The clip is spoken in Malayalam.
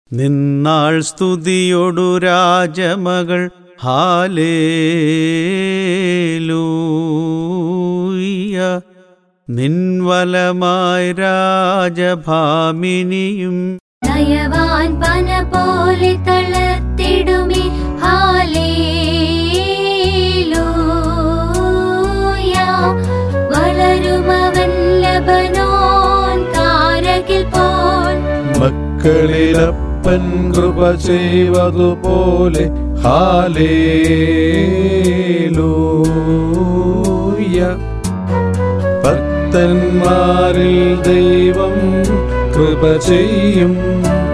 നിന്നാൾ സ്തുതിയൊടു രാജമകൾ ഹാലേലൂയ നിൻവലമായി രാജഭാമിനിയും നയവാൻ പന പോലെ തളർത്തിടുമേ ഹാലേലൂയ വളരുമവൻ ലബനോൻ കാരകിൽ പോൽ മക്കളിലപ്പൻ കൃപ ചെയ്വതുപോലെ ഹാലേലൂയ ഭക്തന്മാരിൽ ദൈവം കൃപ ചെയ്യും